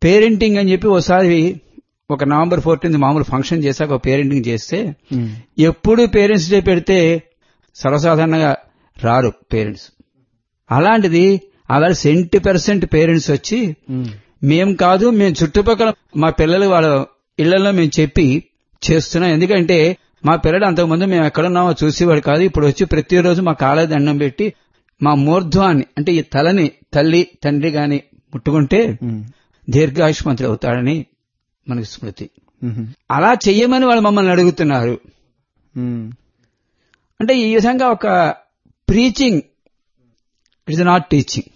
Parenting అని చెప్పి ఒకసారి ఒక నవంబర్ ఫోర్టీన్త్ మామూలు ఫంక్షన్ చేశాక ఒక పేరెంటింగ్ చేస్తే ఉమ్, ఎప్పుడు పేరెంట్స్ డే పెడితే సర్వసాధారణంగా రారు పేరెంట్స్ అలాంటిది అలా సెంటీ పర్సెంట్ పేరెంట్స్ వచ్చి ఉమ్, మేం కాదు మేము చుట్టుపక్కల మా పిల్లలు వాళ్ళ ఇళ్లలో మేము చెప్పి చేస్తున్నాం ఎందుకంటే మా పిల్లలు అంతకుముందు మేము ఎక్కడున్నామో చూసేవాడు కాదు ఇప్పుడు వచ్చి ప్రతిరోజు మా కాళ్ళ దండం పెట్టి మా మూర్ధ్వాన్ని అంటే ఈ తలని తల్లి తండ్రి గాని ముట్టుకుంటే ఉమ్, దీర్ఘాయుష్మంతుడు అవుతాడని మనకి స్మృతి ఉమ్, అలా చెయ్యమని వాళ్ళు మమ్మల్ని అడుగుతున్నారు ఉమ్, అంటే ఈ విధంగా ఒక ప్రీచింగ్ ఇట్స్ నాట్ టీచింగ్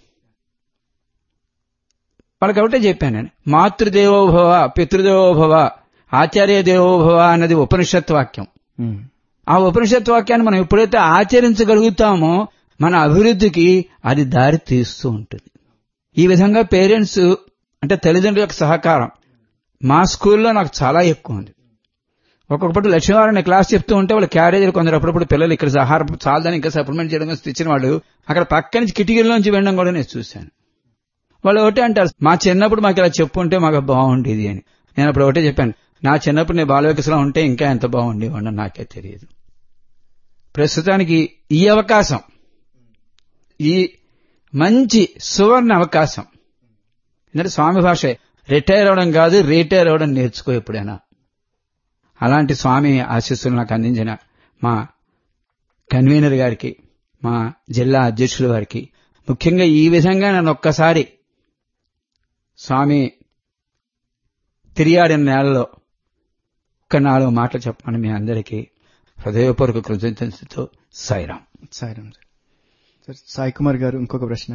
వాళ్ళకి ఒకటే చెప్పాను నేను మాతృదేవోభవ పితృదేవోభవ ఆచార్య దేవోభవ అన్నది ఉపనిషత్ వాక్యం ఉమ్, ఆ ఉపనిషత్ వాక్యాన్ని మనం ఎప్పుడైతే ఆచరించగలుగుతామో మన అభివృద్ధికి అది దారి తీస్తూ ఉంటుంది ఈ విధంగా పేరెంట్స్ అంటే తల్లిదండ్రుల యొక్క సహకారం మా స్కూల్లో నాకు చాలా ఎక్కువ ఉంది ఒక్కొక్కటి లక్ష్మీవారం క్లాస్ చెప్తూ ఉంటే వాళ్ళు క్యారేజీలు కొందరు అప్పుడప్పుడు పిల్లలు ఇక్కడ ఆహారం చాలదని ఇంకా సప్లిమెంట్ చేయడం కోసం తెచ్చిన వాళ్ళు అక్కడ పక్క నుంచి కిటికీల్లోంచి వెళ్ళడం కూడా నేను చూశాను వాళ్ళు ఒకటే అంటారు మా చిన్నప్పుడు మాకు ఇలా చెప్పుంటే మాకు బాగుండేది అని నేను అప్పుడు ఒకటే చెప్పాను నా చిన్నప్పుడు నేను బాలవికసలో ఉంటే ఇంకా ఎంత బాగుండేవాడిని నాకే తెలియదు ప్రస్తుతానికి ఈ అవకాశం ఈ మంచి సువర్ణ అవకాశం ఎందుకంటే స్వామి భాష రిటైర్ అవడం కాదు రిటైర్ అవడం నేర్చుకో ఎప్పుడైనా అలాంటి స్వామి ఆశీస్సులు నాకు అందించిన మా కన్వీనర్ గారికి మా జిల్లా అధ్యక్షుల వారికి ముఖ్యంగా ఈ విధంగా నన్ను ఒక్కసారి స్వామి తిరియాడిన నేలలో ఒక్క నాలుగు మాటలు చెప్పమని మీ అందరికీ హృదయపూర్వక కృతజ్ఞతతో సాయిరాం సాయిరామ్ సార్ సార్ సాయి కుమార్ గారు ఇంకొక ప్రశ్న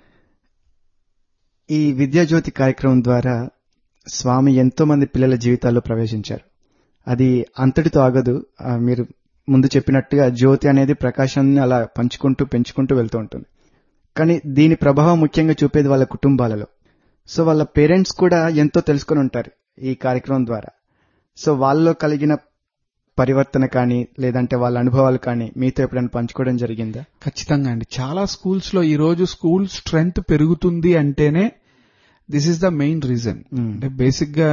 ఈ విద్యాజ్యోతి కార్యక్రమం ద్వారా స్వామి ఎంతో మంది పిల్లల జీవితాల్లో ప్రవేశించారు అది అంతటితో ఆగదు ఆ, మీరు ముందు చెప్పినట్టుగా జ్యోతి అనేది ప్రకాశాన్ని అలా పంచుకుంటూ పెంచుకుంటూ వెళ్తూ ఉంటుంది కానీ దీని ప్రభావం ముఖ్యంగా చూపేది వాళ్ళ కుటుంబాలలో సో వాళ్ళ పేరెంట్స్ కూడా ఎంతో తెలుసుకొని ఉంటారు ఈ కార్యక్రమం ద్వారా సో వాళ్ళలో కలిగిన పరివర్తన కానీ లేదంటే వాళ్ళ అనుభవాలు కానీ మీతో ఎప్పుడైనా పంచుకోవడం జరిగిందా ఖచ్చితంగా అండి చాలా స్కూల్స్ లో ఈ రోజు స్కూల్ స్ట్రెంగ్త్ పెరుగుతుంది అంటేనే this is the main reason hmm. అంటే బేసిక్ గా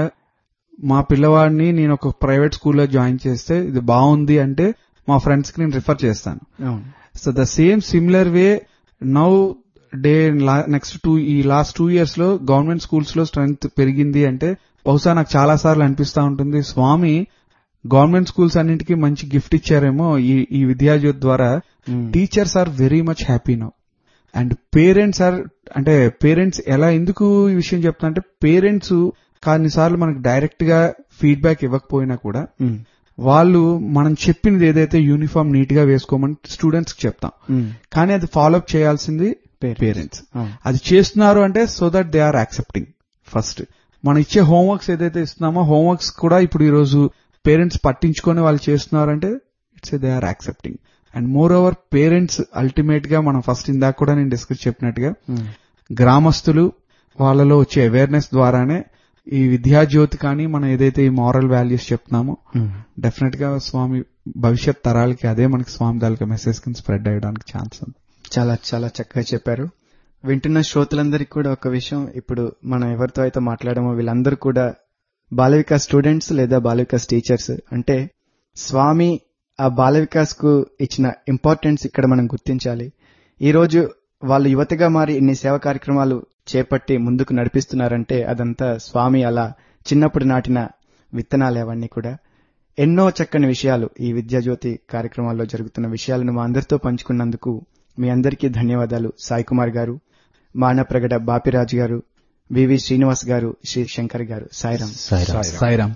మా పిల్లవాడిని నేను ఒక ప్రైవేట్ స్కూల్లో జాయిన్ చేస్తే ఇది బాగుంది అంటే మా ఫ్రెండ్స్ కి నేను రిఫర్ చేస్తాను అవును so the same similar way nowadays next two ఈ లాస్ట్ టూ ఇయర్స్ లో గవర్నమెంట్ స్కూల్స్ లో స్ట్రెంగ్త్ పెరిగింది అంటే బహుశా నాకు చాలా సార్లు అనిపిస్తా ఉంటుంది స్వామి గవర్నమెంట్ స్కూల్స్ అన్నింటికి మంచి గిఫ్ట్ ఇచ్చారేమో ఈ ఈ విద్యాజ్యోతి ద్వారా hmm. Teachers are very much happy now and parents are అంటే పేరెంట్స్ ఎలా ఎందుకు ఈ విషయం చెప్తా అంటే పేరెంట్స్ కొన్నిసార్లు మనకు డైరెక్ట్ గా ఫీడ్బ్యాక్ ఇవ్వకపోయినా కూడా మ్మ్. వాళ్ళు మనం చెప్పినది ఏదైతే యూనిఫామ్ నీట్ గా వేసుకోమని స్టూడెంట్స్ కి చెప్తాం మ్మ్. కానీ అది ఫాలోఅప్ చేయాల్సింది Parents. పేరెంట్స్ అవును. అది చేస్తున్నారు అంటే so that they are accepting first మనం ఇచ్చే హోంవర్క్స్ ఏదైతే ఇస్తున్నామో హోంవర్క్స్ కూడా ఇప్పుడు ఈ రోజు పేరెంట్స్ పట్టించుకొని వాళ్ళు చేస్తున్నారంటే it's they are accepting and moreover parents ultimate గా మనం ఫస్ట్ ఇందాక కూడా నేను డిస్కస్ చెప్పినట్టుగా మ్మ్. గ్రామస్తులు వాళ్ళలో వచ్చే అవేర్నెస్ ద్వారానే ఈ విద్యాజ్యోతి కానీ మనం ఏదైతే ఈ మారల్ వాల్యూస్ చెప్తున్నామో మ్మ్. డెఫినెట్ గా స్వామి భవిష్యత్ తరాలకి అదే మనకి స్వామి తాలూకా మెసేజ్ కింద స్ప్రెడ్ అయ్యడానికి ఛాన్స్ ఉంది చాలా చాలా చక్కగా చెప్పారు వింటున్న శ్రోతలందరికీ కూడా ఒక విషయం ఇప్పుడు మనం ఎవరితో అయితే మాట్లాడామో వీళ్ళందరూ కూడా బాల వికాస్ స్టూడెంట్స్ లేదా బాల వికాస్ టీచర్స్ అంటే స్వామి ఆ బాల వికాస్ కు ఇచ్చిన ఇంపార్టెన్స్ ఇక్కడ మనం గుర్తించాలి ఈ రోజు వాళ్ళు యువతగా మారి ఇన్ని సేవా కార్యక్రమాలు చేపట్టి ముందుకు నడిపిస్తున్నారంటే అదంతా స్వామి అలా చిన్నప్పుడు నాటిన విత్తనాలు అవన్నీ కూడా ఎన్నో చక్కని విషయాలు ఈ విద్యాజ్యోతి కార్యక్రమాల్లో జరుగుతున్న విషయాలను మా అందరితో పంచుకున్నందుకు మీ అందరికీ ధన్యవాదాలు సాయి కుమార్ గారు మానప్రగడ బాపిరాజు గారు వివి శ్రీనివాస్ గారు శ్రీ శంకర్ గారు సాయిరాం సాయిరాం సాయిరామ్